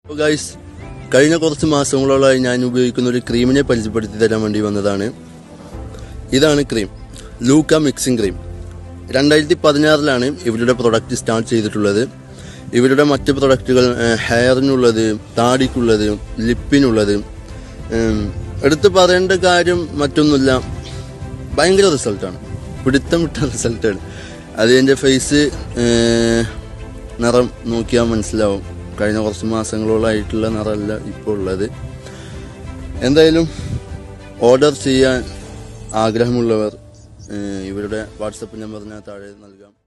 guys കഴിഞ്ഞ കുറച്ച് മാസങ്ങളോളമായി ഞാൻ ഉപയോഗിക്കുന്ന ഒരു ക്രീമിനെ പരിചയപ്പെടുത്തി തരാൻ വേണ്ടി വന്നതാണ് ഇതാണ് ക്രീം ലൂക്ക മിക്സിംഗ് ക്രീം രണ്ടായിരത്തി പതിനാറിലാണ് ഇവരുടെ പ്രൊഡക്റ്റ് സ്റ്റാർട്ട് ചെയ്തിട്ടുള്ളത് ഇവരുടെ മറ്റ് പ്രൊഡക്റ്റുകൾ ഹെയറിനുള്ളത് താടിക്കുള്ളത് ലിപ്പിനുള്ളത് ഉം, എടുത്തു പറയേണ്ട കാര്യം മറ്റൊന്നുമില്ല ഭയങ്കര റിസൾട്ടാണ് പിടുത്തം വിട്ട റിസൾട്ടാണ് അത് എൻ്റെ ഫേസ് നിറം നോക്കിയാൽ മനസ്സിലാവും കഴിഞ്ഞ കുറച്ച് മാസങ്ങളോളായിട്ടുള്ള നിറമല്ല ഇപ്പോൾ ഉള്ളത് എന്തായാലും ഓർഡർ ചെയ്യാൻ ആഗ്രഹമുള്ളവർ ഏഹ്, ഇവരുടെ വാട്സപ്പ് നമ്പർ ഞാൻ താഴെ നൽകാം